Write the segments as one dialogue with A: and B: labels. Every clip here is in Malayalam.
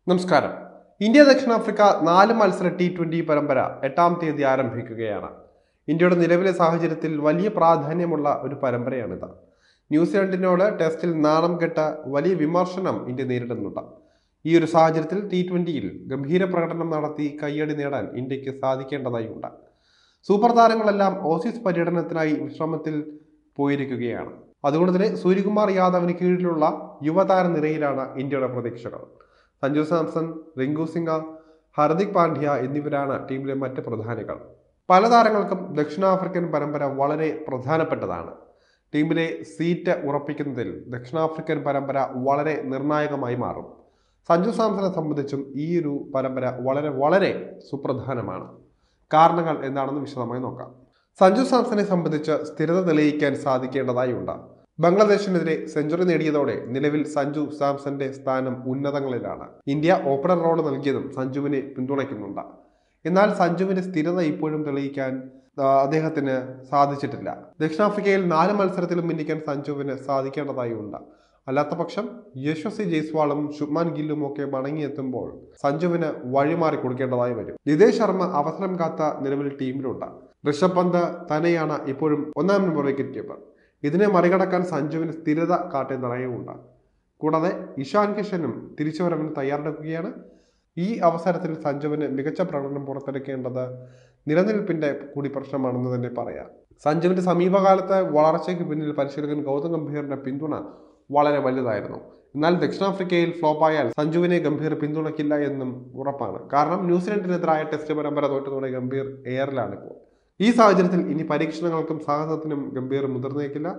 A: നമസ്കാരം ഇന്ത്യ ദക്ഷിണാഫ്രിക്ക നാല് മത്സര ടി ട്വന്റി പരമ്പര എട്ടാം തീയതി ആരംഭിക്കുകയാണ് ഇന്ത്യയുടെ നിലവിലെ സാഹചര്യത്തിൽ വലിയ പ്രാധാന്യമുള്ള ഒരു പരമ്പരയാണിത് ന്യൂസിലൻഡിനോട് ടെസ്റ്റിൽ നാണം കെട്ട വലിയ വിമർശനം ഇന്ത്യ നേരിടുന്നുണ്ട് ഈ ഒരു സാഹചര്യത്തിൽ ടി ട്വന്റിയിൽ ഗംഭീര പ്രകടനം നടത്തി കയ്യടി നേടാൻ ഇന്ത്യക്ക് സാധിക്കേണ്ടതായുണ്ട് സൂപ്പർ താരങ്ങളെല്ലാം ഓസീസ് പര്യടനത്തിനായി വിശ്രമത്തിൽ പോയിരിക്കുകയാണ് അതുകൊണ്ട് തന്നെ സൂര്യകുമാർ യാദവിന് കീഴിലുള്ള യുവതാര നിരയിലാണ് ഇന്ത്യയുടെ പ്രതീക്ഷകൾ സഞ്ജു സാംസൺ റിങ്കു സിംഗ ഹർദിക് പാണ്ഡ്യ എന്നിവരാണ് ടീമിലെ മറ്റ് പ്രധാനികൾ പല താരങ്ങൾക്കും ദക്ഷിണാഫ്രിക്കൻ പരമ്പര വളരെ പ്രധാനപ്പെട്ടതാണ് ടീമിലെ സീറ്റ് ഉറപ്പിക്കുന്നതിൽ ദക്ഷിണാഫ്രിക്കൻ പരമ്പര വളരെ നിർണായകമായി മാറും സഞ്ജു സാംസനെ സംബന്ധിച്ചും ഈ ഒരു പരമ്പര വളരെ വളരെ സുപ്രധാനമാണ് കാരണങ്ങൾ എന്താണെന്ന് വിശദമായി നോക്കാം സഞ്ജു സാംസനെ സംബന്ധിച്ച് സ്ഥിരത തെളിയിക്കാൻ സാധിക്കേണ്ടതായുണ്ട് ബംഗ്ലാദേശിനെതിരെ സെഞ്ചുറി നേടിയതോടെ നിലവിൽ സഞ്ജു സാംസന്റെ സ്ഥാനം ഉന്നതങ്ങളിലാണ് ഇന്ത്യ ഓപ്പണർ റോൾ നൽകിയതും സഞ്ജുവിനെ പിന്തുണയ്ക്കുന്നുണ്ട് എന്നാൽ സഞ്ജുവിന്റെ സ്ഥിരത ഇപ്പോഴും തെളിയിക്കാൻ ആ, അദ്ദേഹത്തിന് സാധിച്ചിട്ടില്ല ദക്ഷിണാഫ്രിക്കയിൽ നാല് മത്സരത്തിലും മിന്നിക്കാൻ സഞ്ജുവിന് സാധിക്കേണ്ടതായുണ്ട് അല്ലാത്ത പക്ഷം യശസ്വി ജയ്സ്വാളും ശുഭ്മാൻ ഗില്ലും ഒക്കെ മടങ്ങിയെത്തുമ്പോൾ സഞ്ജുവിന് വഴിമാറി കൊടുക്കേണ്ടതായി വരും നിതേഷ് ശർമ്മ അവസരം കാത്ത നിലവിൽ ടീമിലുണ്ട് ഋഷഭ് പന്ത് തന്നെയാണ് ഇപ്പോഴും ഒന്നാം നമ്പർ വിക്കറ്റ് കീപ്പർ ഇതിനെ മറികടക്കാൻ സഞ്ജുവിന് സ്ഥിരത കാട്ടിയ നിറയുമുണ്ട് കൂടാതെ ഇഷാൻ കിഷനും തിരിച്ചുവരവിന് തയ്യാറെടുക്കുകയാണ് ഈ അവസരത്തിൽ സഞ്ജുവിന് മികച്ച പ്രകടനം പുറത്തെടുക്കേണ്ടത് നിലനിൽപ്പിന്റെ കൂടി പ്രശ്നമാണെന്ന് തന്നെ പറയാം സഞ്ജുവിന്റെ സമീപകാലത്തെ വളർച്ചയ്ക്ക് പിന്നിൽ പരിശീലകൻ ഗൗതം ഗംഭീറിന്റെ പിന്തുണ വളരെ വലുതായിരുന്നു എന്നാൽ ദക്ഷിണാഫ്രിക്കയിൽ ഫ്ലോപ്പായാൽ സഞ്ജുവിനെ ഗംഭീർ പിന്തുണയ്ക്കില്ല എന്നും ഉറപ്പാണ് കാരണം ന്യൂസിലൻഡിനെതിരായ ടെസ്റ്റ് പരമ്പര തോറ്റതോടെ ഗംഭീർ എയറിലാണ് ഇപ്പോൾ ഈ സാഹചര്യത്തിൽ ഇനി പരീക്ഷണങ്ങൾക്കും സാഹസത്തിനും ഗംഭീർ മുതിർന്നേക്കില്ല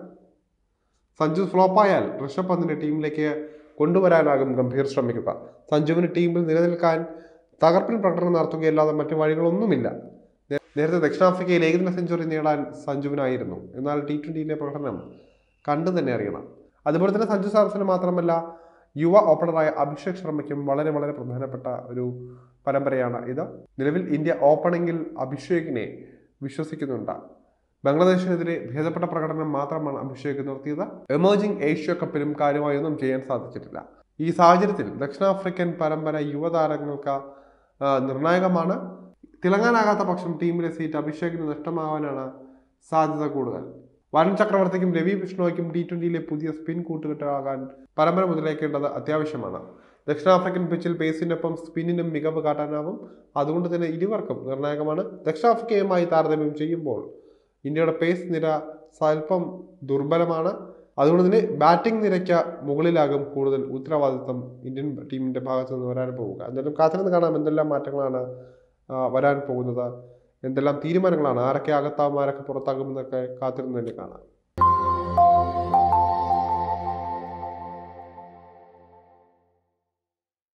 A: സഞ്ജു ഫ്ലോപ്പായാൽ ഋഷഭ് പന്തിന്റെ ടീമിലേക്ക് കൊണ്ടുവരാനാകും ഗംഭീർ ശ്രമിക്കുക സഞ്ജുവിന് ടീമിൽ നിലനിൽക്കാൻ തകർപ്പൻ പ്രകടനം നടത്തുകയല്ലാതെ മറ്റു വഴികളൊന്നുമില്ല നേ- നേരത്തെ ദക്ഷിണാഫ്രിക്കയിൽ ഏകദിന സെഞ്ചുറി നേടാൻ സഞ്ജുവിനായിരുന്നു എന്നാൽ ടി ട്വന്റിയിലെ പ്രകടനം കണ്ടു തന്നെ അറിയണം അതുപോലെ തന്നെ സഞ്ജു സാംസന് മാത്രമല്ല യുവ ഓപ്പണറായ അഭിഷേക് ശർമ്മയ്ക്കും വളരെ വളരെ പ്രധാനപ്പെട്ട ഒരു പരമ്പരയാണ് ഇത് നിലവിൽ ഇന്ത്യ ഓപ്പണിംഗിൽ അഭിഷേകിനെ വിശ്വസിക്കുന്നുണ്ട് ബംഗ്ലാദേശിനെതിരെ ഭേദപ്പെട്ട പ്രകടനം മാത്രമാണ് അഭിഷേക് നിർത്തിയത് എമേർജിംഗ് ഏഷ്യ കപ്പിലും കാര്യമായൊന്നും ചെയ്യാൻ സാധിച്ചിട്ടില്ല ഈ സാഹചര്യത്തിൽ ദക്ഷിണാഫ്രിക്കൻ പരമ്പര യുവതാരങ്ങൾക്ക് ആ, നിർണായകമാണ് തിളങ്ങാനാകാത്ത പക്ഷം ടീമിലെ സീറ്റ് അഭിഷേകിന് നഷ്ടമാവാനാണ് സാധ്യത കൂടുതൽ വരുൺ ചക്രവർത്തിക്കും രവി ബിഷ്ണോയ്ക്കും ടി ട്വന്റിയിലെ പുതിയ സ്പിൻ കൂട്ടുകെട്ടാകാൻ പരമ്പര മുതലേക്കേണ്ടത് അത്യാവശ്യമാണ് ദക്ഷിണാഫ്രിക്കൻ പിച്ചിൽ പേസിനൊപ്പം സ്പിന്നിനും മികവ് കാട്ടാനാവും അതുകൊണ്ട് തന്നെ ഇരുവർക്കും നിർണായകമാണ് ദക്ഷിണാഫ്രിക്കയുമായി താരതമ്യം ചെയ്യുമ്പോൾ ഇന്ത്യയുടെ പേസ് നിര സ്വല്പം ദുർബലമാണ് അതുകൊണ്ട് തന്നെ ബാറ്റിംഗ് നിരയ്ക്ക് മുകളിലാകും കൂടുതൽ ഉത്തരവാദിത്തം ഇന്ത്യൻ ടീമിന്റെ ഭാഗത്തു നിന്ന് വരാൻ പോവുക എന്തായാലും കാത്തിരുന്ന് കാണാം എന്തെല്ലാം മാറ്റങ്ങളാണ് ആ, വരാൻ പോകുന്നത് എന്തെല്ലാം തീരുമാനങ്ങളാണ് ആരൊക്കെ അകത്താവും ആരൊക്കെ പുറത്താകും എന്നൊക്കെ കാത്തിരുന്ന് തന്നെ കാണാം